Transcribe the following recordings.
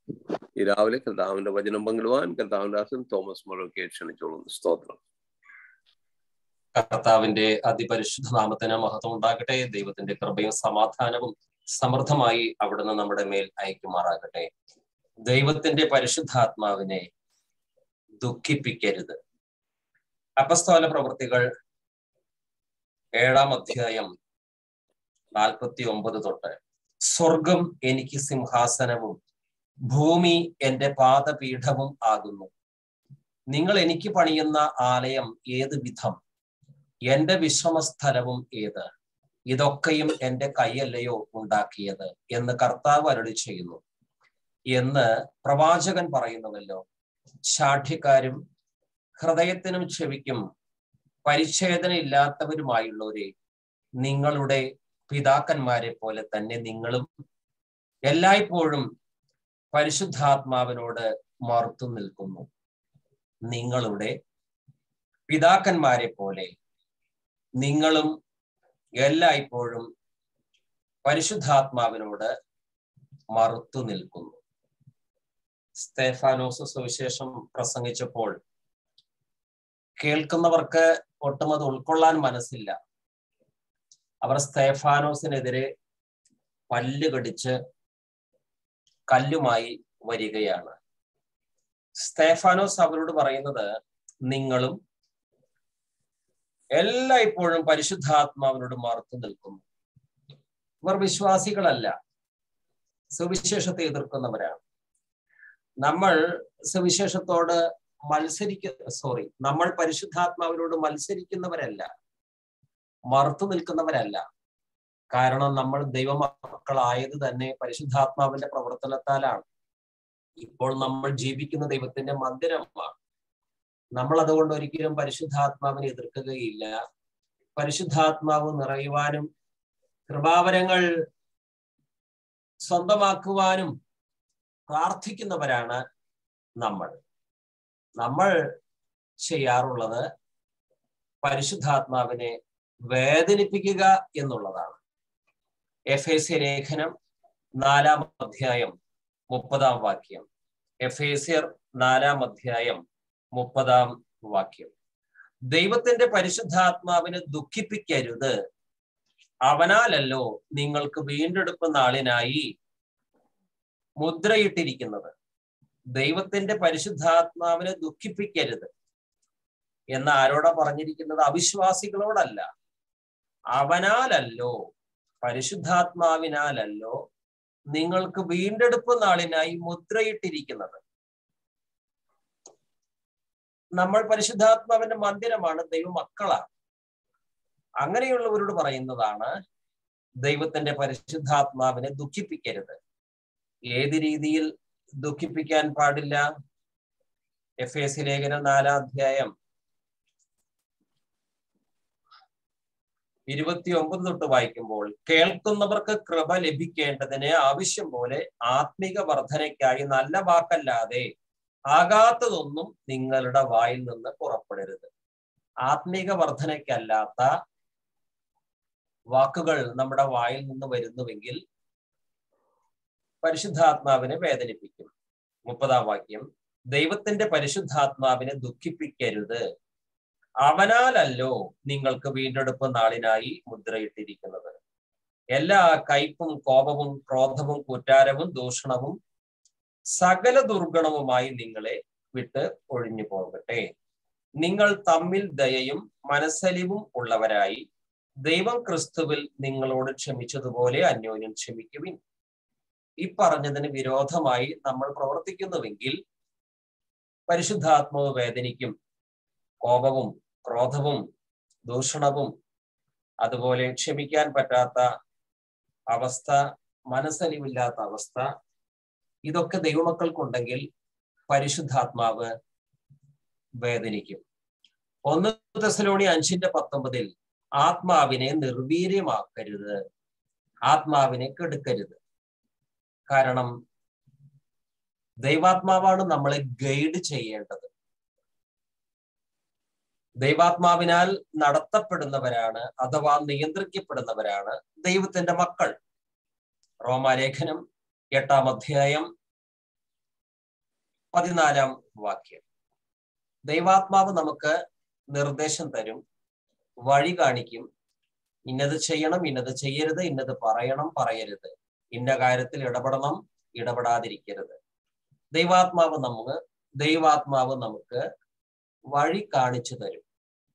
ഈ രാവിലെ കർത്താവിന്റെ വചനം പങ്കിടുവാൻ കർത്താവിന്റെ ദാസൻ തോമസ് മൊഴക്കെ ക്ഷണിച്ചോളുന്നു സ്തോത്രം കർത്താവിന്റെ അതിപരിശുദ്ധ നാമത്തിന് മഹത്വം ഉണ്ടാകട്ടെ ദൈവത്തിന്റെ കൃപയും സമാധാനവും സമൃദ്ധമായി അവിടുന്ന് നമ്മുടെ മേൽ അയക്കുമാറാകട്ടെ ദൈവത്തിന്റെ പരിശുദ്ധാത്മാവിനെ ദുഃഖിപ്പിക്കരുത് അപസ്തോല പ്രവൃത്തികൾ ഏഴാം അധ്യായം നാൽപ്പത്തി ഒമ്പത് തൊട്ട് സ്വർഗം എനിക്ക് സിംഹാസനവും ഭൂമി എന്റെ പാദപീഠവും ആകുന്നു നിങ്ങൾ എനിക്ക് പണിയുന്ന ആലയം ഏത് വിധം എന്റെ വിശ്രമസ്ഥലവും ഏത് ഇതൊക്കെയും എന്റെ കൈയല്ലയോ ഉണ്ടാക്കിയത് എന്ന് കർത്താവ് അരളി ചെയ്യുന്നു എന്ന് പ്രവാചകൻ പറയുന്നുവല്ലോ ശാഠ്യക്കാരും ഹൃദയത്തിനും ചെവിക്കും പരിച്ഛേദന ഇല്ലാത്തവരുമായുള്ളവരെ നിങ്ങളുടെ പിതാക്കന്മാരെ പോലെ തന്നെ നിങ്ങളും എല്ലായ്പ്പോഴും പരിശുദ്ധാത്മാവിനോട് മറുത്തു നിൽക്കുന്നു നിങ്ങളുടെ പിതാക്കന്മാരെ പോലെ നിങ്ങളും എല്ലായ്പ്പോഴും പരിശുദ്ധാത്മാവിനോട് മറുത്തു നിൽക്കുന്നു സ്തേഫാനോസ് സുവിശേഷം പ്രസംഗിച്ചപ്പോൾ കേൾക്കുന്നവർക്ക് ഒട്ടും അത് ഉൾക്കൊള്ളാൻ മനസ്സില്ല അവർ സ്തേഫാനോസിനെതിരെ പല്ല് കടിച്ച് കല്ലുമായി വരികയാണ് സ്തേഫാനോസ് അവരോട് പറയുന്നത് നിങ്ങളും എല്ലായ്പ്പോഴും പരിശുദ്ധാത്മാവിനോട് മറുത്തു നിൽക്കുന്നു ഇവർ വിശ്വാസികളല്ല സുവിശേഷത്തെ എതിർക്കുന്നവരാണ് നമ്മൾ സുവിശേഷത്തോട് മത്സരിക്ക സോറി നമ്മൾ പരിശുദ്ധാത്മാവിനോട് മത്സരിക്കുന്നവരല്ല മറുത്തു നിൽക്കുന്നവരല്ല കാരണം നമ്മൾ ദൈവമക്കളായത് തന്നെ പരിശുദ്ധാത്മാവിന്റെ പ്രവർത്തനത്താലാണ് ഇപ്പോൾ നമ്മൾ ജീവിക്കുന്ന ദൈവത്തിന്റെ മന്ദിരമാണ് നമ്മൾ അതുകൊണ്ട് ഒരിക്കലും പരിശുദ്ധാത്മാവിനെ എതിർക്കുകയില്ല പരിശുദ്ധാത്മാവ് നിറയുവാനും കൃപാവരങ്ങൾ സ്വന്തമാക്കുവാനും പ്രാർത്ഥിക്കുന്നവരാണ് നമ്മൾ നമ്മൾ ചെയ്യാറുള്ളത് പരിശുദ്ധാത്മാവിനെ വേദനിപ്പിക്കുക എന്നുള്ളതാണ് എഫ് എ സി ലേഖനം നാലാം അധ്യായം മുപ്പതാം വാക്യം എഫ് എ സിയർ നാലാം അധ്യായം മുപ്പതാം വാക്യം ദൈവത്തിന്റെ പരിശുദ്ധാത്മാവിനെ ദുഃഖിപ്പിക്കരുത് അവനാലല്ലോ നിങ്ങൾക്ക് വീണ്ടെടുപ്പ് നാളിനായി മുദ്രയിട്ടിരിക്കുന്നത് ദൈവത്തിന്റെ പരിശുദ്ധാത്മാവിനെ ദുഃഖിപ്പിക്കരുത് എന്ന് ആരോടാ പറഞ്ഞിരിക്കുന്നത് അവിശ്വാസികളോടല്ല അവനാലല്ലോ പരിശുദ്ധാത്മാവിനാലല്ലോ നിങ്ങൾക്ക് വീണ്ടെടുപ്പ് നാളിനായി മുദ്രയിട്ടിരിക്കുന്നത് നമ്മൾ പരിശുദ്ധാത്മാവിന്റെ മന്ദിരമാണ് ദൈവമക്കളാണ് അങ്ങനെയുള്ളവരോട് പറയുന്നതാണ് ദൈവത്തിന്റെ പരിശുദ്ധാത്മാവിനെ ദുഃഖിപ്പിക്കരുത് ഏത് രീതിയിൽ ദുഃഖിപ്പിക്കാൻ പാടില്ല എഫ് എസ് ലേഖനം നാലാം അധ്യായം ഇരുപത്തി ഒമ്പത് തൊട്ട് വായിക്കുമ്പോൾ കേൾക്കുന്നവർക്ക് കൃപ ലഭിക്കേണ്ടതിന് ആവശ്യം പോലെ ആത്മിക വർധനയ്ക്കായി നല്ല വാക്കല്ലാതെ ആകാത്തതൊന്നും നിങ്ങളുടെ വായിൽ നിന്ന് പുറപ്പെടരുത് ആത്മീക വർധനയ്ക്കല്ലാത്ത വാക്കുകൾ നമ്മുടെ വായിൽ നിന്ന് വരുന്നുവെങ്കിൽ പരിശുദ്ധാത്മാവിനെ വേദനിപ്പിക്കും മുപ്പതാം വാക്യം ദൈവത്തിന്റെ പരിശുദ്ധാത്മാവിനെ ദുഃഖിപ്പിക്കരുത് അവനാലല്ലോ നിങ്ങൾക്ക് വീണ്ടെടുപ്പ് നാളിനായി മുദ്രയിട്ടിരിക്കുന്നത് എല്ലാ കയ്പും കോപവും ക്രോധവും കുറ്റാരവും ദൂഷണവും സകല ദുർഗണവുമായി നിങ്ങളെ വിട്ട് ഒഴിഞ്ഞു പോകട്ടെ നിങ്ങൾ തമ്മിൽ ദയയും മനസ്സലിവും ഉള്ളവരായി ദൈവം ക്രിസ്തുവിൽ നിങ്ങളോട് ക്ഷമിച്ചതുപോലെ അന്യോന്യം ക്ഷമിക്കുവിൻ ഈ പറഞ്ഞതിന് വിരോധമായി നമ്മൾ പ്രവർത്തിക്കുന്നുവെങ്കിൽ പരിശുദ്ധാത്മാവ് വേദനിക്കും കോപവും ക്രോധവും ദൂഷണവും അതുപോലെ ക്ഷമിക്കാൻ പറ്റാത്ത അവസ്ഥ മനസ്സലിവില്ലാത്ത അവസ്ഥ ഇതൊക്കെ ദൈവമക്കൾക്കുണ്ടെങ്കിൽ പരിശുദ്ധാത്മാവ് വേദനിക്കും ഒന്ന് തെസലോണി അഞ്ചിന്റെ പത്തൊമ്പതിൽ ആത്മാവിനെ നിർവീര്യമാക്കരുത് ആത്മാവിനെ കെടുക്കരുത് കാരണം ദൈവാത്മാവാണ് നമ്മളെ ഗൈഡ് ചെയ്യേണ്ടത് ദൈവാത്മാവിനാൽ നടത്തപ്പെടുന്നവരാണ് അഥവാ നിയന്ത്രിക്കപ്പെടുന്നവരാണ് ദൈവത്തിന്റെ മക്കൾ റോമാലേഖനം എട്ടാം അധ്യായം പതിനാലാം വാക്യം ദൈവാത്മാവ് നമുക്ക് നിർദ്ദേശം തരും വഴി കാണിക്കും ഇന്നത് ചെയ്യണം ഇന്നത് ചെയ്യരുത് ഇന്നത് പറയണം പറയരുത് ഇന്ന കാര്യത്തിൽ ഇടപെടണം ഇടപെടാതിരിക്കരുത് ദൈവാത്മാവ് നമുക്ക് ദൈവാത്മാവ് നമുക്ക് വഴി കാണിച്ചു തരും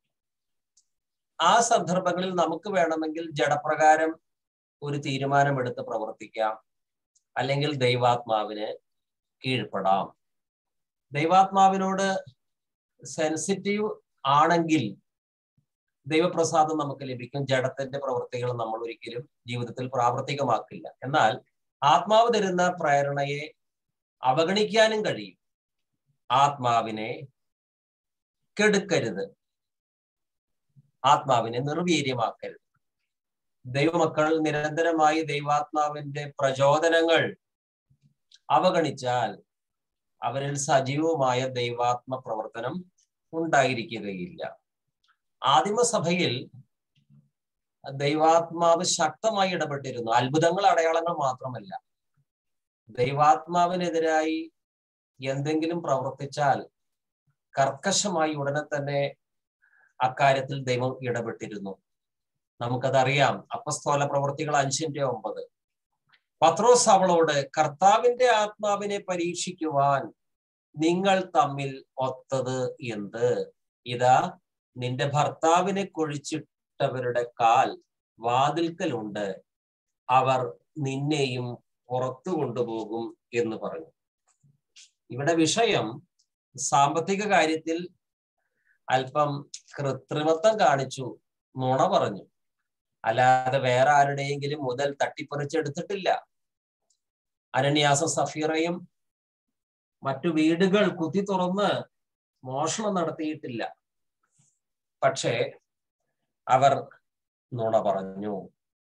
ആ സന്ദർഭങ്ങളിൽ നമുക്ക് വേണമെങ്കിൽ ജഡപ്രകാരം ഒരു തീരുമാനമെടുത്ത് പ്രവർത്തിക്കാം അല്ലെങ്കിൽ ദൈവാത്മാവിന് കീഴ്പ്പെടാം ദൈവാത്മാവിനോട് സെൻസിറ്റീവ് ആണെങ്കിൽ ദൈവപ്രസാദം നമുക്ക് ലഭിക്കും ജഡത്തിന്റെ പ്രവൃത്തികൾ നമ്മൾ ഒരിക്കലും ജീവിതത്തിൽ പ്രാവർത്തികമാക്കില്ല എന്നാൽ ആത്മാവ് തരുന്ന പ്രേരണയെ അവഗണിക്കാനും കഴിയും ആത്മാവിനെ കെടുക്കരുത് ആത്മാവിനെ നിർവീര്യമാക്കരുത് ദൈവമക്കൾ നിരന്തരമായി ദൈവാത്മാവിന്റെ പ്രചോദനങ്ങൾ അവഗണിച്ചാൽ അവരിൽ സജീവമായ ദൈവാത്മ പ്രവർത്തനം ഉണ്ടായിരിക്കുകയില്ല ആദിമസഭയിൽ ദൈവാത്മാവ് ശക്തമായി ഇടപെട്ടിരുന്നു അത്ഭുതങ്ങൾ അടയാളങ്ങൾ മാത്രമല്ല ദൈവാത്മാവിനെതിരായി എന്തെങ്കിലും പ്രവർത്തിച്ചാൽ കർക്കശമായി ഉടനെ തന്നെ അക്കാര്യത്തിൽ ദൈവം ഇടപെട്ടിരുന്നു നമുക്കതറിയാം അപ്പസ്തോല പ്രവർത്തികൾ അഞ്ചിന്റെ ഒമ്പത് പത്രോസ് അവളോട് കർത്താവിന്റെ ആത്മാവിനെ പരീക്ഷിക്കുവാൻ നിങ്ങൾ തമ്മിൽ ഒത്തത് എന്ത് ഇതാ നിന്റെ ഭർത്താവിനെ കൊഴിച്ചിട്ടവരുടെ കാൽ വാതിൽക്കലുണ്ട് അവർ നിന്നെയും പുറത്തു കൊണ്ടുപോകും എന്ന് പറഞ്ഞു ഇവിടെ വിഷയം സാമ്പത്തിക കാര്യത്തിൽ അല്പം കൃത്രിമത്വം കാണിച്ചു നുണ പറഞ്ഞു അല്ലാതെ വേറെ ആരുടെയെങ്കിലും മുതൽ തട്ടിപ്പറിച്ചെടുത്തിട്ടില്ല അനന്യാസം സഫീറയും മറ്റു വീടുകൾ കുത്തി തുറന്ന് മോഷണം നടത്തിയിട്ടില്ല പക്ഷേ അവർ നുണ പറഞ്ഞു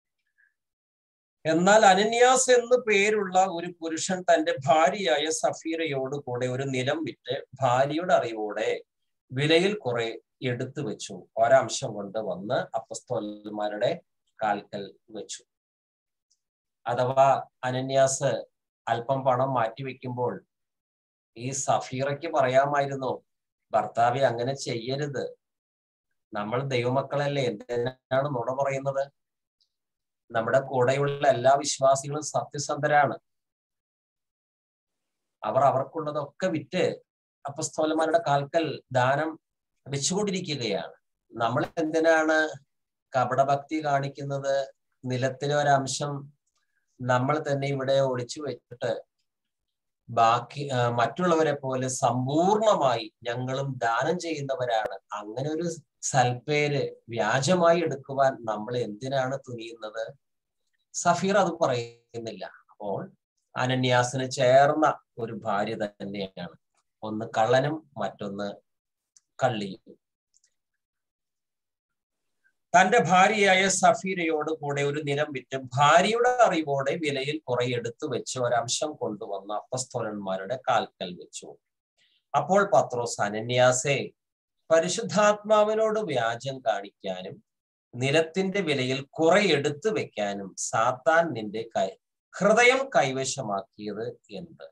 എന്നാൽ അനന്യാസ് എന്ന് പേരുള്ള ഒരു പുരുഷൻ തന്റെ ഭാര്യയായ സഫീറയോട് കൂടെ ഒരു നിലം വിറ്റ് ഭാര്യയുടെ അറിവോടെ വിലയിൽ കുറെ എടുത്തു വെച്ചു ഒരംശം കൊണ്ട് വന്ന് അപ്പസ്തോലന്മാരുടെ കാൽക്കൽ വെച്ചു അഥവാ അനന്യാസ് അല്പം പണം മാറ്റിവെക്കുമ്പോൾ ഈ സഫീറയ്ക്ക് പറയാമായിരുന്നു ഭർത്താവെ അങ്ങനെ ചെയ്യരുത് നമ്മൾ ദൈവമക്കളല്ലേ എന്തിനാണ് നുണ പറയുന്നത് നമ്മുടെ കൂടെയുള്ള എല്ലാ വിശ്വാസികളും സത്യസന്ധരാണ് അവർ അവർക്കുള്ളതൊക്കെ വിറ്റ് അപ്പസ്തോലന്മാരുടെ കാൽക്കൽ ദാനം വെച്ചുകൊണ്ടിരിക്കുകയാണ് നമ്മൾ എന്തിനാണ് കപടഭക്തി കാണിക്കുന്നത് നിലത്തിലെ ഒരംശം നമ്മൾ തന്നെ ഇവിടെ ഒളിച്ചു വെച്ചിട്ട് ബാക്കി മറ്റുള്ളവരെ പോലെ സമ്പൂർണമായി ഞങ്ങളും ദാനം ചെയ്യുന്നവരാണ് അങ്ങനെ ഒരു സൽപ്പേര് വ്യാജമായി എടുക്കുവാൻ നമ്മൾ എന്തിനാണ് തുനിയുന്നത് സഫീർ അത് പറയുന്നില്ല അപ്പോൾ അനന്യാസിന് ചേർന്ന ഒരു ഭാര്യ തന്നെയാണ് ഒന്ന് കള്ളനും മറ്റൊന്ന് കള്ളിയും തന്റെ ഭാര്യയായ സഫീരയോട് കൂടെ ഒരു നിലം വിറ്റ് ഭാര്യയുടെ അറിവോടെ വിലയിൽ കുറെ എടുത്തു വെച്ച് ഒരംശം കൊണ്ടുവന്ന അപ്പസ്തോലന്മാരുടെ കാൽക്കൽ വെച്ചു അപ്പോൾ പത്രോസ് അനന്യാസെ പരിശുദ്ധാത്മാവിനോട് വ്യാജം കാണിക്കാനും നിലത്തിന്റെ വിലയിൽ കുറെ എടുത്തു വെക്കാനും സാത്താൻ നിന്റെ കൈ ഹൃദയം കൈവശമാക്കിയത് എന്ത്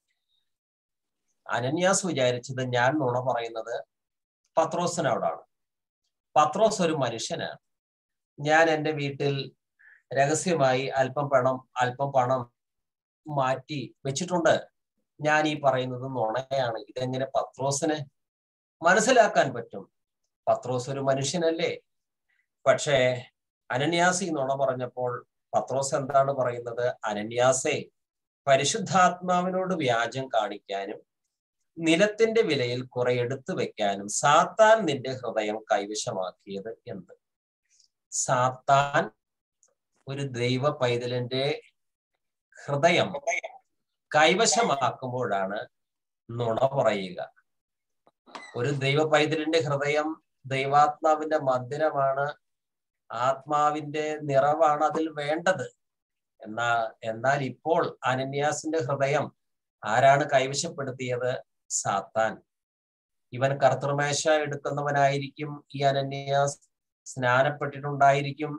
അനന്യാസ് വിചാരിച്ചത് ഞാൻ നുണ പറയുന്നത് പത്രോസിനോടാണ് പത്രോസ് ഒരു മനുഷ്യനാണ് ഞാൻ എൻ്റെ വീട്ടിൽ രഹസ്യമായി അല്പം പണം അല്പം പണം മാറ്റി വെച്ചിട്ടുണ്ട് ഞാൻ ഈ പറയുന്നത് നുണയാണ് ഇതെങ്ങനെ പത്രോസിന് മനസ്സിലാക്കാൻ പറ്റും പത്രോസ് ഒരു മനുഷ്യനല്ലേ പക്ഷേ അനന്യാസി നുണ പറഞ്ഞപ്പോൾ പത്രോസ് എന്താണ് പറയുന്നത് അനന്യാസെ പരിശുദ്ധാത്മാവിനോട് വ്യാജം കാണിക്കാനും നിലത്തിന്റെ വിലയിൽ കുറെ എടുത്തു വെക്കാനും സാത്താൻ നിന്റെ ഹൃദയം കൈവശമാക്കിയത് എന്ത് സാത്താൻ ഒരു ദൈവ പൈതലിന്റെ ഹൃദയം കൈവശമാക്കുമ്പോഴാണ് നുണ പറയുക ഒരു ദൈവ പൈതലിന്റെ ഹൃദയം ദൈവാത്മാവിന്റെ മന്ദിരമാണ് ആത്മാവിന്റെ നിറവാണ് അതിൽ വേണ്ടത് എന്നാ എന്നാൽ ഇപ്പോൾ അനന്യാസിന്റെ ഹൃദയം ആരാണ് കൈവശപ്പെടുത്തിയത് സാത്താൻ ഇവൻ കർത്തൃമേശ എടുക്കുന്നവനായിരിക്കും ഈ അനന്യാസ് സ്നാനപ്പെട്ടിട്ടുണ്ടായിരിക്കും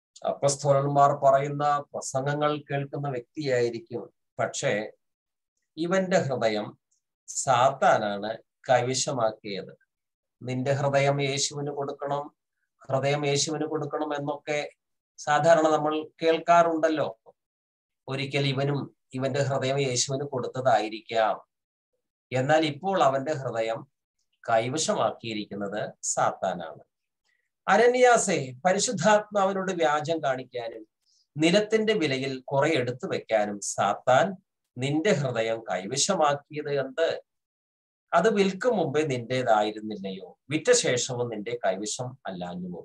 അപ്പസ്തോലന്മാർ പറയുന്ന പ്രസംഗങ്ങൾ കേൾക്കുന്ന വ്യക്തിയായിരിക്കും പക്ഷേ ഇവന്റെ ഹൃദയം സാത്താനാണ് കൈവശമാക്കിയത് നിന്റെ ഹൃദയം യേശുവിന് കൊടുക്കണം ഹൃദയം യേശുവിന് കൊടുക്കണം എന്നൊക്കെ സാധാരണ നമ്മൾ കേൾക്കാറുണ്ടല്ലോ ഒരിക്കൽ ഇവനും ഇവന്റെ ഹൃദയം യേശുവിന് കൊടുത്തതായിരിക്കാം എന്നാൽ ഇപ്പോൾ അവന്റെ ഹൃദയം കൈവശമാക്കിയിരിക്കുന്നത് സാത്താനാണ് അനന്യാസെ പരിശുദ്ധാത്മാവിനോട് വ്യാജം കാണിക്കാനും നിലത്തിന്റെ വിലയിൽ കുറെ എടുത്തു വെക്കാനും സാത്താൻ നിന്റെ ഹൃദയം കൈവശമാക്കിയത് എന്ത് അത് വിൽക്കും മുമ്പേ നിന്റേതായിരുന്നില്ലയോ വിറ്റ ശേഷവും നിന്റെ കൈവശം അല്ലാഞ്ഞുമോ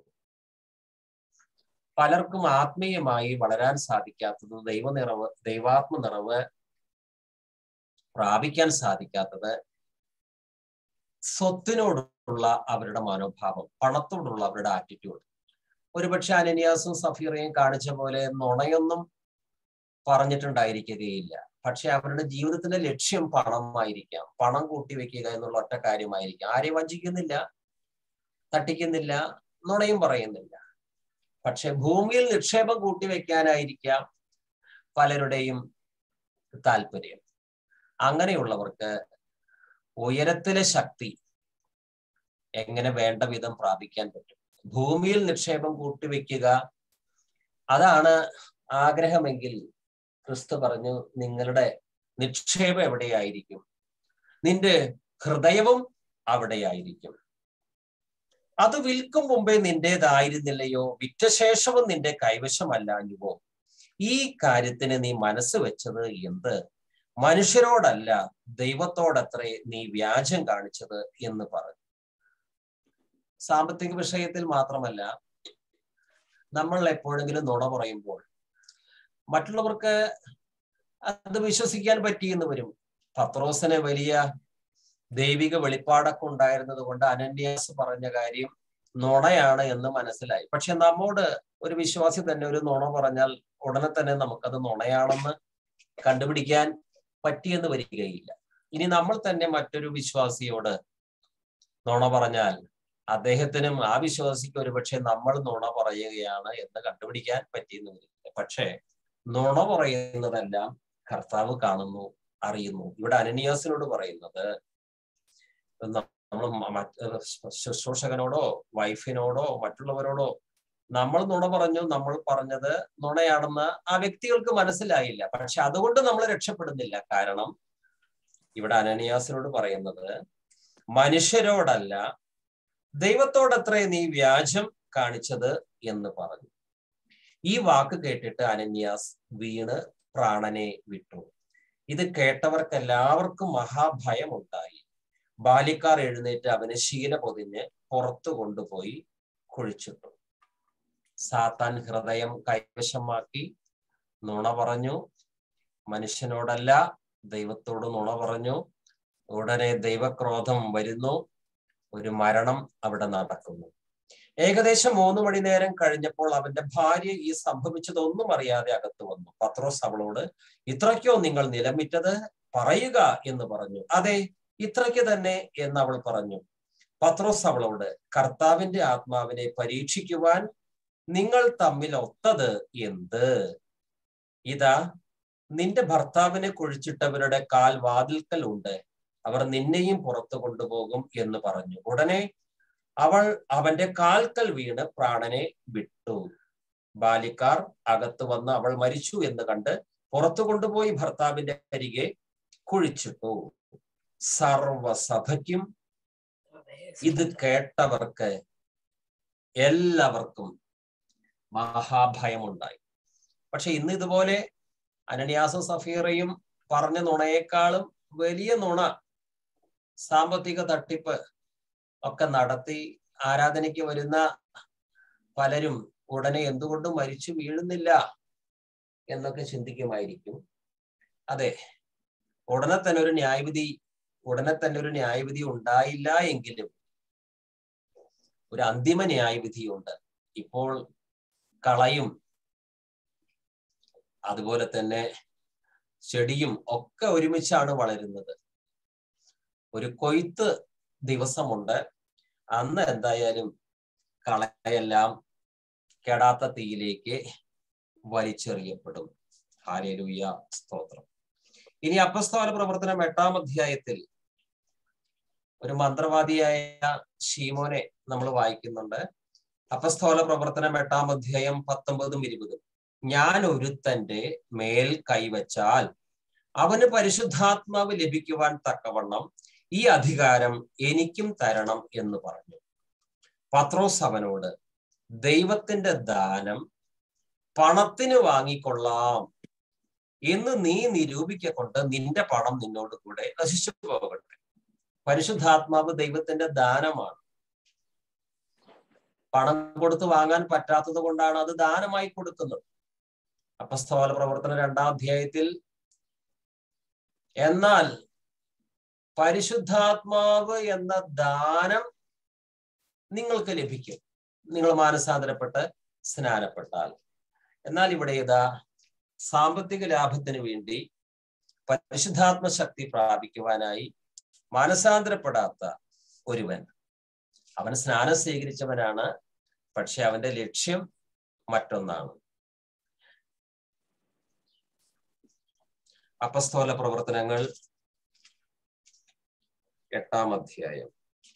പലർക്കും ആത്മീയമായി വളരാൻ സാധിക്കാത്തത് ദൈവ നിറവ് ദൈവാത്മ നിറവ് പ്രാപിക്കാൻ സാധിക്കാത്തത് സ്വത്തിനോടുള്ള അവരുടെ മനോഭാവം പണത്തോടുള്ള അവരുടെ ആറ്റിറ്റ്യൂഡ് ഒരുപക്ഷെ അനന്യാസും സഫീറയും കാണിച്ച പോലെ നുണയൊന്നും പറഞ്ഞിട്ടുണ്ടായിരിക്കുകയില്ല പക്ഷെ അവരുടെ ജീവിതത്തിന്റെ ലക്ഷ്യം പണമായിരിക്കാം പണം കൂട്ടിവെക്കുക എന്നുള്ള ഒറ്റ കാര്യമായിരിക്കാം ആരെയും വഞ്ചിക്കുന്നില്ല തട്ടിക്കുന്നില്ല നുണയും പറയുന്നില്ല പക്ഷെ ഭൂമിയിൽ നിക്ഷേപം കൂട്ടിവെക്കാനായിരിക്കാം പലരുടെയും താല്പര്യം അങ്ങനെയുള്ളവർക്ക് ഉയരത്തിലെ ശക്തി എങ്ങനെ വേണ്ട വിധം പ്രാപിക്കാൻ പറ്റും ഭൂമിയിൽ നിക്ഷേപം കൂട്ടിവെക്കുക അതാണ് ആഗ്രഹമെങ്കിൽ ക്രിസ്തു പറഞ്ഞു നിങ്ങളുടെ നിക്ഷേപം എവിടെയായിരിക്കും നിന്റെ ഹൃദയവും അവിടെയായിരിക്കും അത് വിൽക്കും മുമ്പേ നിന്റേതായിരുന്നില്ലയോ വിറ്റ ശേഷവും നിന്റെ കൈവശമല്ലാഞ്ഞുവോ ഈ കാര്യത്തിന് നീ മനസ്സ് വെച്ചത് എന്ത് മനുഷ്യരോടല്ല ദൈവത്തോടത്രേ നീ വ്യാജം കാണിച്ചത് എന്ന് പറഞ്ഞു സാമ്പത്തിക വിഷയത്തിൽ മാത്രമല്ല നമ്മൾ എപ്പോഴെങ്കിലും നുണ പറയുമ്പോൾ മറ്റുള്ളവർക്ക് അത് വിശ്വസിക്കാൻ പറ്റിയെന്ന് വരും പത്രോസിന് വലിയ ദൈവിക വെളിപ്പാടൊക്കെ ഉണ്ടായിരുന്നത് കൊണ്ട് അനന്യാസ് പറഞ്ഞ കാര്യം നുണയാണ് എന്ന് മനസ്സിലായി പക്ഷെ നമ്മോട് ഒരു വിശ്വാസി തന്നെ ഒരു നുണ പറഞ്ഞാൽ ഉടനെ തന്നെ നമുക്കത് നുണയാണെന്ന് കണ്ടുപിടിക്കാൻ പറ്റിയെന്ന് വരികയില്ല ഇനി നമ്മൾ തന്നെ മറ്റൊരു വിശ്വാസിയോട് നുണ പറഞ്ഞാൽ അദ്ദേഹത്തിനും ആ വിശ്വാസിക്ക് ഒരുപക്ഷെ നമ്മൾ നുണ പറയുകയാണ് എന്ന് കണ്ടുപിടിക്കാൻ പറ്റിയെന്ന് വരില്ല പക്ഷേ നുണ പറയുന്നതെല്ലാം കർത്താവ് കാണുന്നു അറിയുന്നു ഇവിടെ അനനിയാസിനോട് പറയുന്നത് നമ്മൾ ശുശ്രൂഷകനോടോ വൈഫിനോടോ മറ്റുള്ളവരോടോ നമ്മൾ നുണ പറഞ്ഞു നമ്മൾ പറഞ്ഞത് നുണയാണെന്ന് ആ വ്യക്തികൾക്ക് മനസ്സിലായില്ല പക്ഷെ അതുകൊണ്ട് നമ്മൾ രക്ഷപ്പെടുന്നില്ല കാരണം ഇവിടെ അനനിയാസിനോട് പറയുന്നത് മനുഷ്യരോടല്ല ദൈവത്തോടത്രേ നീ വ്യാജം കാണിച്ചത് എന്ന് പറഞ്ഞു ഈ വാക്ക് കേട്ടിട്ട് അനന്യാസ് വീണ് പ്രാണനെ വിട്ടു ഇത് കേട്ടവർക്കെല്ലാവർക്കും മഹാഭയം ഉണ്ടായി ബാലിക്കാർ എഴുന്നേറ്റ് അവന് ശീല പൊതിഞ്ഞ് പുറത്തു കൊണ്ടുപോയി കുഴിച്ചിട്ടു സാത്താൻ ഹൃദയം കൈവശമാക്കി നുണ പറഞ്ഞു മനുഷ്യനോടല്ല ദൈവത്തോട് നുണ പറഞ്ഞു ഉടനെ ദൈവക്രോധം വരുന്നു ഒരു മരണം അവിടെ നടക്കുന്നു ഏകദേശം മൂന്ന് മണി നേരം കഴിഞ്ഞപ്പോൾ അവന്റെ ഭാര്യ ഈ സംഭവിച്ചതൊന്നും അറിയാതെ അകത്ത് വന്നു പത്രോസ് അവളോട് ഇത്രയ്ക്കോ നിങ്ങൾ നിലമിറ്റത് പറയുക എന്ന് പറഞ്ഞു അതെ ഇത്രയ്ക്ക് തന്നെ എന്ന് അവൾ പറഞ്ഞു പത്രോസ് അവളോട് കർത്താവിന്റെ ആത്മാവിനെ പരീക്ഷിക്കുവാൻ നിങ്ങൾ തമ്മിൽ ഒത്തത് എന്ത് ഇതാ നിന്റെ ഭർത്താവിനെ കുഴിച്ചിട്ടവരുടെ കാൽ വാതിൽക്കൽ ഉണ്ട് അവർ നിന്നെയും പുറത്തു കൊണ്ടുപോകും എന്ന് പറഞ്ഞു ഉടനെ അവൾ അവന്റെ കാൽക്കൽ വീണ് പ്രാണനെ വിട്ടു ബാലിക്കാർ അകത്ത് വന്ന് അവൾ മരിച്ചു എന്ന് കണ്ട് പുറത്തു കൊണ്ടുപോയി ഭർത്താവിന്റെ അരികെ കുഴിച്ചിട്ടു സർവസഭയ്ക്കും ഇത് കേട്ടവർക്ക് എല്ലാവർക്കും മഹാഭയമുണ്ടായി പക്ഷെ ഇന്ന് ഇതുപോലെ അനന്യാസും സഫീറയും പറഞ്ഞ നുണയേക്കാളും വലിയ നുണ സാമ്പത്തിക തട്ടിപ്പ് ഒക്കെ നടത്തി ആരാധനയ്ക്ക് വരുന്ന പലരും ഉടനെ എന്തുകൊണ്ട് മരിച്ചു വീഴുന്നില്ല എന്നൊക്കെ ചിന്തിക്കുമായിരിക്കും അതെ ഉടനെ തന്നെ ഒരു ന്യായവിധി ഉടനെ തന്നെ ഒരു ന്യായവിധി ഉണ്ടായില്ല എങ്കിലും ഒരു അന്തിമ ന്യായവിധിയുണ്ട് ഇപ്പോൾ കളയും അതുപോലെ തന്നെ ചെടിയും ഒക്കെ ഒരുമിച്ചാണ് വളരുന്നത് ഒരു കൊയ്ത്ത് ദിവസമുണ്ട് അന്ന് എന്തായാലും കളയെല്ലാം കെടാത്ത തീയിലേക്ക് വലിച്ചെറിയപ്പെടും ഹാലേലൂയ സ്തോത്രം ഇനി അപ്പസ്തോല പ്രവർത്തനം എട്ടാം അധ്യായത്തിൽ ഒരു മന്ത്രവാദിയായ ഷീമോനെ നമ്മൾ വായിക്കുന്നുണ്ട് അപ്പസ്തോല പ്രവർത്തനം എട്ടാം അധ്യായം പത്തൊമ്പതും ഇരുപതും ഞാൻ ഒരുത്തന്റെ മേൽ കൈവച്ചാൽ അവന് പരിശുദ്ധാത്മാവ് ലഭിക്കുവാൻ തക്കവണ്ണം ഈ അധികാരം എനിക്കും തരണം എന്ന് പറഞ്ഞു പത്രോസ് അവനോട് ദൈവത്തിന്റെ ദാനം പണത്തിന് വാങ്ങിക്കൊള്ളാം എന്ന് നീ നിരൂപിക്കൊണ്ട് നിന്റെ പണം നിന്നോട് കൂടെ നശിച്ചു പോകട്ടെ പരിശുദ്ധാത്മാവ് ദൈവത്തിന്റെ ദാനമാണ് പണം കൊടുത്ത് വാങ്ങാൻ പറ്റാത്തത് കൊണ്ടാണ് അത് ദാനമായി കൊടുക്കുന്നത് അപ്പസ്തോല പ്രവർത്തന രണ്ടാം അധ്യായത്തിൽ എന്നാൽ പരിശുദ്ധാത്മാവ് എന്ന ദാനം നിങ്ങൾക്ക് ലഭിക്കും നിങ്ങൾ മാനസാന്തരപ്പെട്ട് സ്നാനപ്പെട്ടാൽ എന്നാൽ ഇവിടെ ഇതാ സാമ്പത്തിക ലാഭത്തിന് വേണ്ടി പരിശുദ്ധാത്മ ശക്തി പ്രാപിക്കുവാനായി മാനസാന്തരപ്പെടാത്ത ഒരുവൻ അവൻ സ്നാനം സ്വീകരിച്ചവനാണ് പക്ഷെ അവന്റെ ലക്ഷ്യം മറ്റൊന്നാണ് അപസ്തോല പ്രവർത്തനങ്ങൾ എട്ടാം അധ്യായം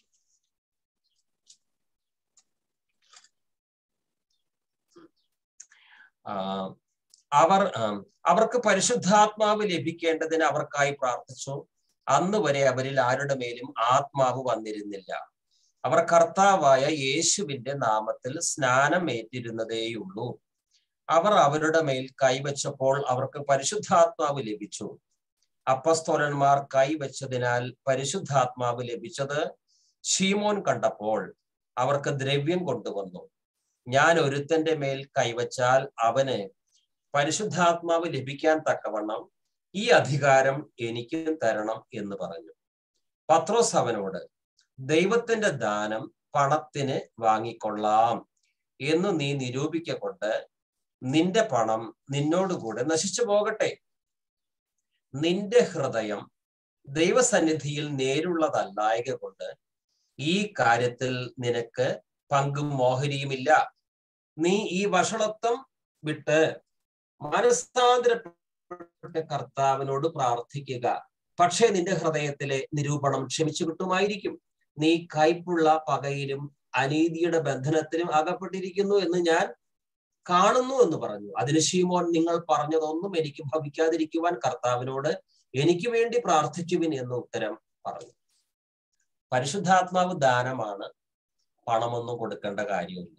അവർ അവർക്ക് പരിശുദ്ധാത്മാവ് ലഭിക്കേണ്ടതിന് അവർക്കായി പ്രാർത്ഥിച്ചു അന്ന് വരെ അവരിൽ ആരുടെ മേലും ആത്മാവ് വന്നിരുന്നില്ല അവർ കർത്താവായ യേശുവിന്റെ നാമത്തിൽ സ്നാനം ഏറ്റിരുന്നതേയുള്ളൂ അവർ അവരുടെ മേൽ കൈവച്ചപ്പോൾ അവർക്ക് പരിശുദ്ധാത്മാവ് ലഭിച്ചു അപ്പസ്തോലന്മാർ കൈവച്ചതിനാൽ പരിശുദ്ധാത്മാവ് ലഭിച്ചത് ഷീമോൻ കണ്ടപ്പോൾ അവർക്ക് ദ്രവ്യം കൊണ്ടുവന്നു ഞാൻ ഒരുത്തന്റെ മേൽ കൈവച്ചാൽ അവന് പരിശുദ്ധാത്മാവ് ലഭിക്കാൻ തക്കവണ്ണം ഈ അധികാരം എനിക്കും തരണം എന്ന് പറഞ്ഞു പത്രോസ് അവനോട് ദൈവത്തിന്റെ ദാനം പണത്തിന് വാങ്ങിക്കൊള്ളാം എന്ന് നീ നിരൂപിക്കൊണ്ട് നിന്റെ പണം നിന്നോടുകൂടെ നശിച്ചു പോകട്ടെ നിന്റെ ഹൃദയം ദൈവസന്നിധിയിൽ നേരുള്ളതല്ലായക കൊണ്ട് ഈ കാര്യത്തിൽ നിനക്ക് പങ്കും മോഹരിയുമില്ല നീ ഈ വഷളത്വം വിട്ട് മനസ്താന്തരപ്പെട്ട കർത്താവിനോട് പ്രാർത്ഥിക്കുക പക്ഷേ നിന്റെ ഹൃദയത്തിലെ നിരൂപണം ക്ഷമിച്ചു കിട്ടുമായിരിക്കും നീ കൈപ്പുള്ള പകയിലും അനീതിയുടെ ബന്ധനത്തിലും അകപ്പെട്ടിരിക്കുന്നു എന്ന് ഞാൻ കാണുന്നു എന്ന് പറഞ്ഞു അതിന് ശീമോൻ നിങ്ങൾ പറഞ്ഞതൊന്നും എനിക്ക് ഭവിക്കാതിരിക്കുവാൻ കർത്താവിനോട് എനിക്ക് വേണ്ടി പ്രാർത്ഥിക്കുവിൻ എന്ന് ഉത്തരം പറഞ്ഞു പരിശുദ്ധാത്മാവ് ദാനമാണ് പണമൊന്നും കൊടുക്കേണ്ട കാര്യമില്ല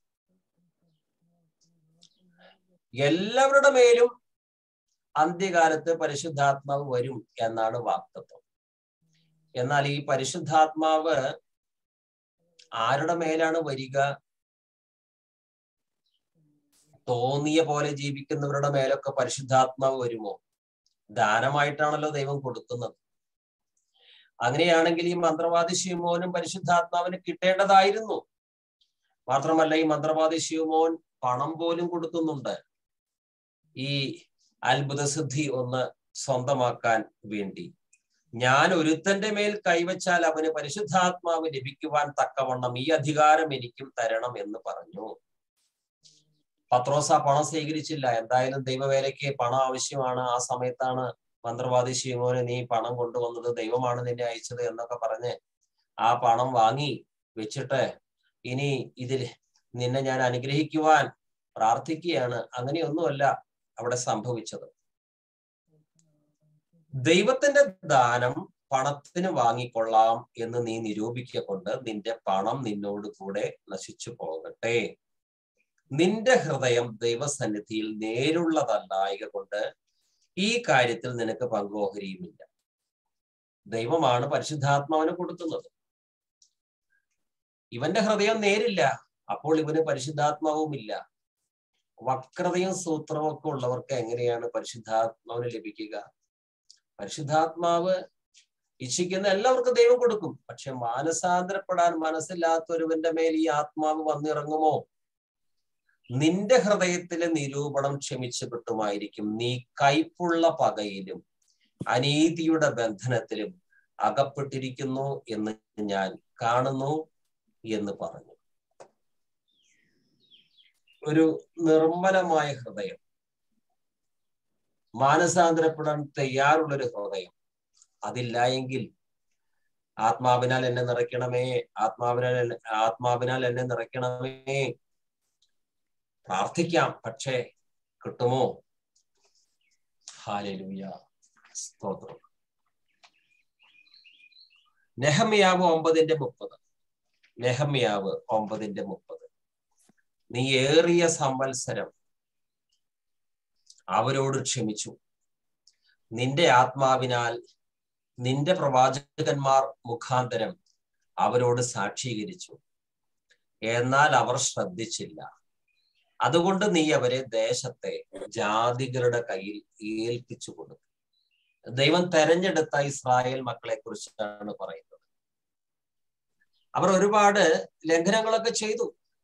എല്ലാവരുടെ മേലും അന്ത്യകാലത്ത് പരിശുദ്ധാത്മാവ് വരും എന്നാണ് വാക്തത്വം എന്നാൽ ഈ പരിശുദ്ധാത്മാവ് ആരുടെ മേലാണ് വരിക തോന്നിയ പോലെ ജീവിക്കുന്നവരുടെ മേലൊക്കെ പരിശുദ്ധാത്മാവ് വരുമോ ദാനമായിട്ടാണല്ലോ ദൈവം കൊടുക്കുന്നത് അങ്ങനെയാണെങ്കിൽ ഈ മന്ത്രവാദി ശിവമോനും പരിശുദ്ധാത്മാവിന് കിട്ടേണ്ടതായിരുന്നു മാത്രമല്ല ഈ മന്ത്രവാദി ശിവമോൻ പണം പോലും കൊടുക്കുന്നുണ്ട് ഈ അത്ഭുത സിദ്ധി ഒന്ന് സ്വന്തമാക്കാൻ വേണ്ടി ഞാൻ ഒരുത്തന്റെ മേൽ കൈവച്ചാൽ അവന് പരിശുദ്ധാത്മാവ് ലഭിക്കുവാൻ തക്കവണ്ണം ഈ അധികാരം എനിക്കും തരണം എന്ന് പറഞ്ഞു പത്രോസ പണം സ്വീകരിച്ചില്ല എന്തായാലും ദൈവവേലയ്ക്ക് പണം ആവശ്യമാണ് ആ സമയത്താണ് മന്ത്രവാദി ശിവമോന് നീ പണം കൊണ്ടുവന്നത് ദൈവമാണ് നിന്നെ അയച്ചത് എന്നൊക്കെ പറഞ്ഞ് ആ പണം വാങ്ങി വെച്ചിട്ട് ഇനി ഇതിൽ നിന്നെ ഞാൻ അനുഗ്രഹിക്കുവാൻ പ്രാർത്ഥിക്കുകയാണ് അങ്ങനെയൊന്നുമല്ല അവിടെ സംഭവിച്ചത് ദൈവത്തിന്റെ ദാനം പണത്തിന് വാങ്ങിക്കൊള്ളാം എന്ന് നീ നിരൂപിക്കൊണ്ട് നിന്റെ പണം നിന്നോട് കൂടെ നശിച്ചു പോകട്ടെ നിന്റെ ഹൃദയം ദൈവസന്നിധിയിൽ നേരുള്ളതല്ലായക കൊണ്ട് ഈ കാര്യത്തിൽ നിനക്ക് പങ്കോഹരിയുമില്ല ദൈവമാണ് പരിശുദ്ധാത്മാവിന് കൊടുക്കുന്നത് ഇവന്റെ ഹൃദയം നേരില്ല അപ്പോൾ ഇവന് പരിശുദ്ധാത്മാവുമില്ല വക്രതയും സൂത്രവും ഒക്കെ ഉള്ളവർക്ക് എങ്ങനെയാണ് പരിശുദ്ധാത്മാവിന് ലഭിക്കുക പരിശുദ്ധാത്മാവ് ഇച്ഛിക്കുന്ന എല്ലാവർക്കും ദൈവം കൊടുക്കും പക്ഷെ മാനസാന്തരപ്പെടാൻ മനസ്സില്ലാത്തൊരുവന്റെ മേൽ ഈ ആത്മാവ് വന്നിറങ്ങുമോ നിന്റെ ഹൃദയത്തിലെ നിരൂപണം ക്ഷമിച്ചു കിട്ടുമായിരിക്കും നീ കൈപ്പുള്ള പകയിലും അനീതിയുടെ ബന്ധനത്തിലും അകപ്പെട്ടിരിക്കുന്നു എന്ന് ഞാൻ കാണുന്നു എന്ന് പറഞ്ഞു ഒരു നിർമ്മലമായ ഹൃദയം മാനസാന്തരപ്പെടാൻ തയ്യാറുള്ളൊരു ഹൃദയം അതില്ല എങ്കിൽ ആത്മാവിനാൽ എന്നെ നിറയ്ക്കണമേ ആത്മാവിനാൽ എന്നെ- ആത്മാവിനാൽ എന്നെ നിറയ്ക്കണമേ പ്രാർത്ഥിക്കാം പക്ഷേ കിട്ടുമോ ഹാലലൂയ സ്തോത്രം നെഹമ്യാവ് ഒമ്പതിന്റെ മുപ്പത് നെഹമ്യാവ് ഒമ്പതിന്റെ മുപ്പത് നീ ഏറിയ സംവത്സരം അവരോട് ക്ഷമിച്ചു നിന്റെ ആത്മാവിനാൽ നിന്റെ പ്രവാചകന്മാർ മുഖാന്തരം അവരോട് സാക്ഷീകരിച്ചു എന്നാൽ അവർ ശ്രദ്ധിച്ചില്ല അതുകൊണ്ട് നീ അവരെ ദേശത്തെ ജാതികളുടെ കയ്യിൽ ഏൽപ്പിച്ചു കൊടുത്തു ദൈവം തെരഞ്ഞെടുത്ത ഇസ്രായേൽ മക്കളെ കുറിച്ചാണ് പറയുന്നത് അവർ ഒരുപാട് ലംഘനങ്ങളൊക്കെ ചെയ്തു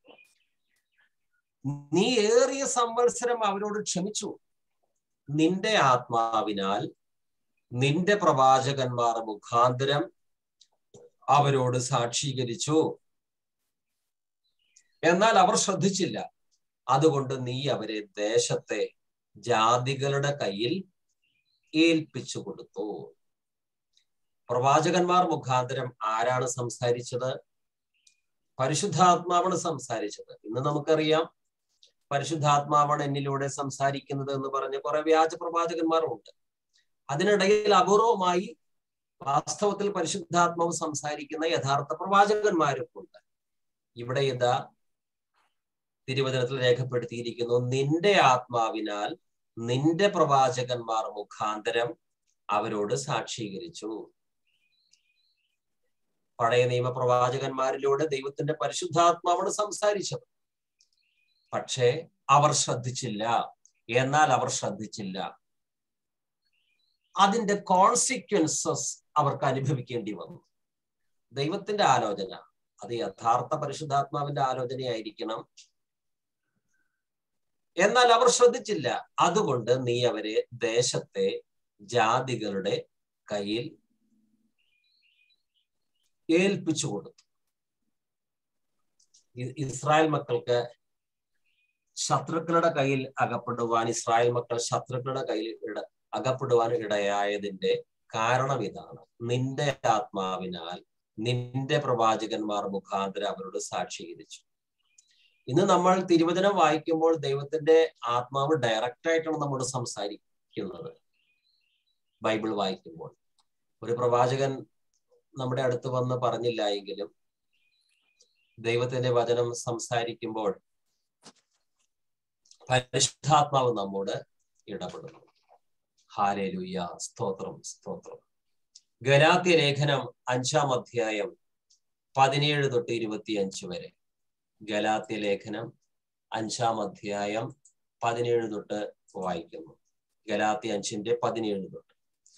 നീ ഏറിയ സംവത്സരം അവരോട് ക്ഷമിച്ചു നിന്റെ ആത്മാവിനാൽ നിന്റെ പ്രവാചകന്മാർ മുഖാന്തരം അവരോട് സാക്ഷീകരിച്ചു എന്നാൽ അവർ ശ്രദ്ധിച്ചില്ല അതുകൊണ്ട് നീ അവരെ ദേശത്തെ ജാതികളുടെ കയ്യിൽ ഏൽപ്പിച്ചു കൊടുത്തു പ്രവാചകന്മാർ മുഖാന്തരം ആരാണ് സംസാരിച്ചത് പരിശുദ്ധാത്മാവാണ് സംസാരിച്ചത് ഇന്ന് നമുക്കറിയാം പരിശുദ്ധാത്മാവാണ് എന്നിലൂടെ സംസാരിക്കുന്നത് എന്ന് പറഞ്ഞ കുറെ വ്യാജ പ്രവാചകന്മാരുണ്ട് അതിനിടയിൽ അപൂർവമായി വാസ്തവത്തിൽ പരിശുദ്ധാത്മാവ് സംസാരിക്കുന്ന യഥാർത്ഥ പ്രവാചകന്മാരും ഉണ്ട് ഇവിടെ ഇതാ തിരുവചനത്തിൽ രേഖപ്പെടുത്തിയിരിക്കുന്നു നിന്റെ ആത്മാവിനാൽ നിന്റെ പ്രവാചകന്മാർ മുഖാന്തരം അവരോട് സാക്ഷീകരിച്ചു പഴയ നിയമ പ്രവാചകന്മാരിലൂടെ ദൈവത്തിന്റെ പരിശുദ്ധാത്മാവാണ് സംസാരിച്ചത് പക്ഷേ അവർ ശ്രദ്ധിച്ചില്ല എന്നാൽ അവർ ശ്രദ്ധിച്ചില്ല അതിന്റെ കോൺസിക്വൻസസ് അവർക്ക് അനുഭവിക്കേണ്ടി വന്നു ദൈവത്തിന്റെ ആലോചന അത് യഥാർത്ഥ പരിശുദ്ധാത്മാവിന്റെ ആലോചനയായിരിക്കണം എന്നാൽ അവർ ശ്രദ്ധിച്ചില്ല അതുകൊണ്ട് നീ അവരെ ദേശത്തെ ജാതികളുടെ കയ്യിൽ ഏൽപ്പിച്ചു കൊടുത്തു ഇ- ഇസ്രായേൽ മക്കൾക്ക് ശത്രുക്കളുടെ കയ്യിൽ അകപ്പെടുവാൻ ഇസ്രായേൽ മക്കൾ ശത്രുക്കളുടെ കയ്യിൽ ഇട അകപ്പെടുവാൻ ഇടയായതിന്റെ കാരണം ഇതാണ് നിന്റെ ആത്മാവിനാൽ നിന്റെ പ്രവാചകന്മാർ മുഖാന്തരം അവരോട് സാക്ഷീകരിച്ചു ഇന്ന് നമ്മൾ തിരുവചനം വായിക്കുമ്പോൾ ദൈവത്തിന്റെ ആത്മാവ് ഡയറക്റ്റ് ആയിട്ടാണ് നമ്മോട് സംസാരിക്കുന്നത് ബൈബിൾ വായിക്കുമ്പോൾ ഒരു പ്രവാചകൻ നമ്മുടെ അടുത്ത് വന്ന് പറഞ്ഞില്ല എങ്കിലും ദൈവത്തിന്റെ വചനം സംസാരിക്കുമ്പോൾ പരിശുദ്ധാത്മാവ് നമ്മോട് ഇടപെടുന്നു ഹാലേലുയ്യ സ്തോത്രം സ്തോത്രം ഗലാത്യ ലേഖനം അഞ്ചാം അധ്യായം പതിനേഴ് തൊട്ട് ഇരുപത്തിയഞ്ച് വരെ ഗലാത്യ ലേഖനം അഞ്ചാം അധ്യായം പതിനേഴ് തൊട്ട് വായിക്കുന്നു ഗലാത്യ അഞ്ചിന്റെ പതിനേഴ് തൊട്ട്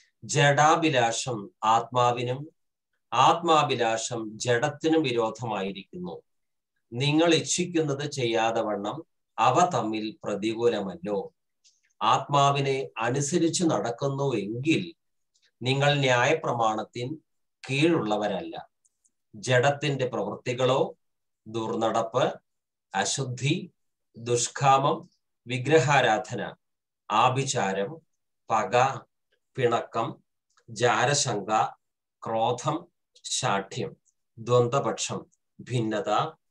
ജഡാഭിലാഷം ആത്മാവിനും ആത്മാഭിലാഷം ജഡത്തിനും വിരോധമായിരിക്കുന്നു നിങ്ങൾ ഇച്ഛിക്കുന്നത് ചെയ്യാതെ വണ്ണം അവ തമ്മിൽ പ്രതികൂലമല്ലോ ആത്മാവിനെ അനുസരിച്ച് നടക്കുന്നു എങ്കിൽ നിങ്ങൾ ന്യായപ്രമാണത്തിൻ കീഴുള്ളവരല്ല ജഡത്തിന്റെ പ്രവൃത്തികളോ ദുർനടപ്പ് അശുദ്ധി ദുഷ്കാമം വിഗ്രഹാരാധന ആഭിചാരം പക പിണക്കം ജാരശങ്ക ക്രോധം ശാഠ്യം ദ്വന്ദ്പക്ഷം ഭിന്നത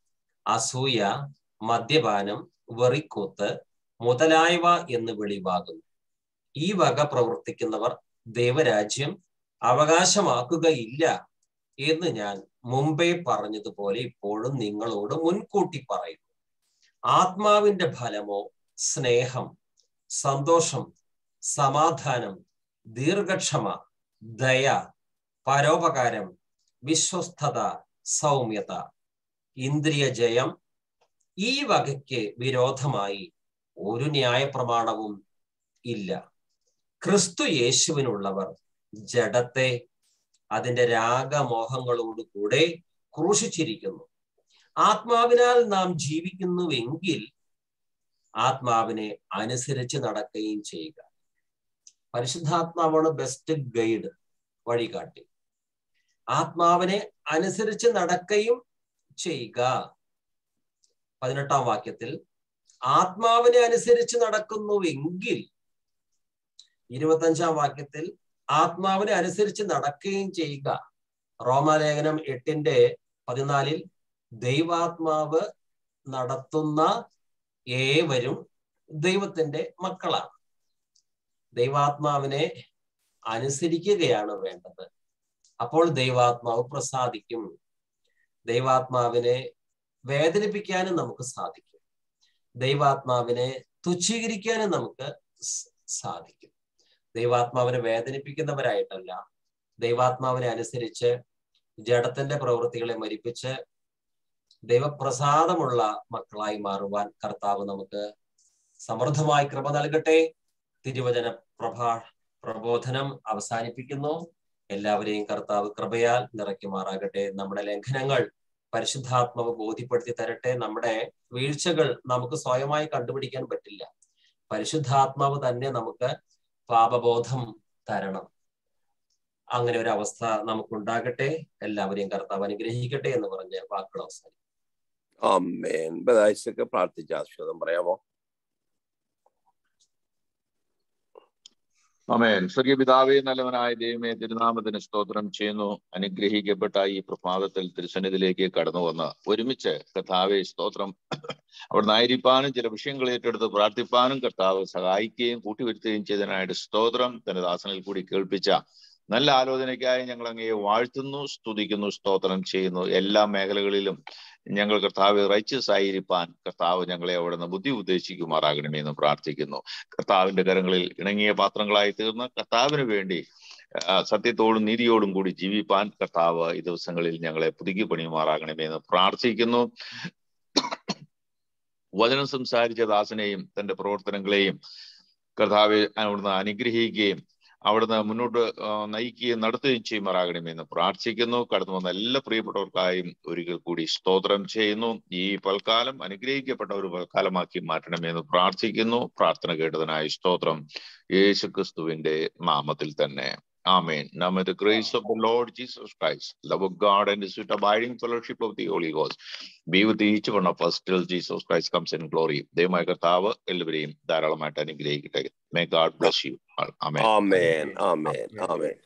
അസൂയ മദ്യപാനം വെറിക്കൂത്ത് മുതലായവ എന്ന് വെളിവാകുന്നു ഈ വക പ്രവർത്തിക്കുന്നവർ ദൈവരാജ്യം അവകാശമാക്കുകയില്ല എന്ന് ഞാൻ മുമ്പേ പറഞ്ഞതുപോലെ ഇപ്പോഴും നിങ്ങളോട് മുൻകൂട്ടി പറയുന്നു ആത്മാവിന്റെ ഫലമോ സ്നേഹം സന്തോഷം സമാധാനം ദീർഘക്ഷമ ദയ പരോപകാരം വിശ്വസ്തത സൗമ്യത ഇന്ദ്രിയ ജയം ഈ വകയ്ക്ക് വിരോധമായി ഒരു ന്യായപ്രമാണവും ഇല്ല ക്രിസ്തു യേശുവിനുള്ളവർ ജഡത്തെ അതിന്റെ രാഗമോഹങ്ങളോട് കൂടെ ക്രൂശിച്ചിരിക്കുന്നു ആത്മാവിനാൽ നാം ജീവിക്കുന്നുവെങ്കിൽ ആത്മാവിനെ അനുസരിച്ച് നടക്കുകയും ചെയ്യുക പരിശുദ്ധാത്മാവാണ് ബെസ്റ്റ് ഗൈഡ് വഴികാട്ടി ആത്മാവിനെ അനുസരിച്ച് നടക്കുകയും ചെയ്യുക പതിനെട്ടാം വാക്യത്തിൽ ആത്മാവിനെ അനുസരിച്ച് നടക്കുന്നുവെങ്കിൽ ഇരുപത്തഞ്ചാം വാക്യത്തിൽ ആത്മാവിനെ അനുസരിച്ച് നടക്കുകയും ചെയ്യുക റോമാലേഖനം എട്ടിന്റെ പതിനാലിൽ ദൈവാത്മാവ് നടത്തുന്ന ഏവരും ദൈവത്തിന്റെ മക്കളാണ് ദൈവാത്മാവിനെ അനുസരിക്കുകയാണ് വേണ്ടത് അപ്പോൾ ദൈവാത്മാവ് പ്രസാദിക്കും ദൈവാത്മാവിനെ വേദനിപ്പിക്കാനും നമുക്ക് സാധിക്കും ദൈവാത്മാവിനെ തുച്ഛീകരിക്കാനും നമുക്ക് സാധിക്കും ദൈവാത്മാവിനെ വേദനിപ്പിക്കുന്നവരായിട്ടല്ല ദൈവാത്മാവിനെ അനുസരിച്ച് ജഡത്തിന്റെ പ്രവൃത്തികളെ മരിപ്പിച്ച് ദൈവപ്രസാദമുള്ള മക്കളായി മാറുവാൻ കർത്താവ് നമുക്ക് സമൃദ്ധമായി കൃപ നൽകട്ടെ തിരുവചന പ്രഭാ പ്രബോധനം അവസാനിപ്പിക്കുന്നു എല്ലാവരെയും കർത്താവ് കൃപയാൽ നിറയ്ക്കുമാറാകട്ടെ നമ്മുടെ ലംഘനങ്ങൾ പരിശുദ്ധാത്മാവ് ബോധ്യപ്പെടുത്തി തരട്ടെ നമ്മുടെ വീഴ്ചകൾ നമുക്ക് സ്വയമായി കണ്ടുപിടിക്കാൻ പറ്റില്ല പരിശുദ്ധാത്മാവ് തന്നെ നമുക്ക് പാപബോധം തരണം അങ്ങനെ ഒരു അവസ്ഥ നമുക്കുണ്ടാകട്ടെ എല്ലാവരെയും കർത്താവ് അനുഗ്രഹിക്കട്ടെ എന്ന് പറഞ്ഞ് വാക്കുകൾ അവസാനിക്കും ആമേൻ ബദായിസൊക്കെ പ്രാർത്ഥിച്ച ആശ്വാദം പറയാമോ അമേൻ സ്വർഗീയ പിതാവേ നല്ലവനായ ദൈവമേ തിരുനാമത്തിന് സ്തോത്രം ചെയ്യുന്നു അനുഗ്രഹിക്കപ്പെട്ട ഈ പ്രഭാതത്തിൽ തിരുസന്നിധിയിലേക്ക് കടന്നു വന്ന് ഒരുമിച്ച് കർത്താവെ സ്തോത്രം അവിടുന്ന് ആയിരിക്കാനും ചില വിഷയങ്ങൾ ഏറ്റെടുത്ത് പ്രാർത്ഥിപ്പാനും കർത്താവ് സഹായിക്കുകയും കൂട്ടിവരുത്തുകയും ചെയ്തതിനായിട്ട് സ്തോത്രം തന്റെ ദാസനിൽ കൂടി കേൾപ്പിച്ച നല്ല ആലോചനയ്ക്കായി ഞങ്ങൾ അങ്ങയെ വാഴ്ത്തുന്നു സ്തുതിക്കുന്നു സ്തോത്രം ചെയ്യുന്നു എല്ലാ മേഖലകളിലും ഞങ്ങൾ കർത്താവ് റൈച്ചസ് ആയിരിക്കാൻ കർത്താവ് ഞങ്ങളെ അവിടുന്ന് ബുദ്ധി ഉദ്ദേശിക്കുമാറാകണമേ എന്ന് പ്രാർത്ഥിക്കുന്നു കർത്താവിന്റെ കരങ്ങളിൽ ഇണങ്ങിയ പാത്രങ്ങളായി തീർന്ന് കർത്താവിന് വേണ്ടി സത്യത്തോടും നീതിയോടും കൂടി ജീവിപ്പാൻ കർത്താവ് ഈ ദിവസങ്ങളിൽ ഞങ്ങളെ പുതുക്കി പണിയുമാറാകണമേ എന്ന് പ്രാർത്ഥിക്കുന്നു വചനം സംസാരിച്ച ദാസനെയും തന്റെ പ്രവർത്തനങ്ങളെയും കർത്താവ് അവിടുന്ന് അനുഗ്രഹിക്കുകയും അവിടുന്ന് മുന്നോട്ട് നയിക്കുകയും നടത്തുകയും ചെയ്യുമാറാകണമെന്ന് പ്രാർത്ഥിക്കുന്നു കടന്നു വന്ന എല്ലാ പ്രിയപ്പെട്ടവർക്കായും ഒരിക്കൽ കൂടി സ്തോത്രം ചെയ്യുന്നു ഈ പൽക്കാലം അനുഗ്രഹിക്കപ്പെട്ട ഒരു പൽക്കാലമാക്കി മാറ്റണമെന്ന് പ്രാർത്ഥിക്കുന്നു പ്രാർത്ഥന കേട്ടതിനായി സ്തോത്രം യേശു ക്രിസ്തുവിന്റെ നാമത്തിൽ തന്നെ Amen. Now may the grace of the Lord Jesus Christ, love of God, and the sweet abiding fellowship of the Holy Ghost be with each one of us till Jesus Christ comes in glory. ദൈവമായ കർത്താവ് എല്ലാവരെയും ധാരാളമായിട്ട് അനുഗ്രഹിക്കട്ടെ may God bless you ആമേൻ ആമേൻ ആമേൻ ആമേൻ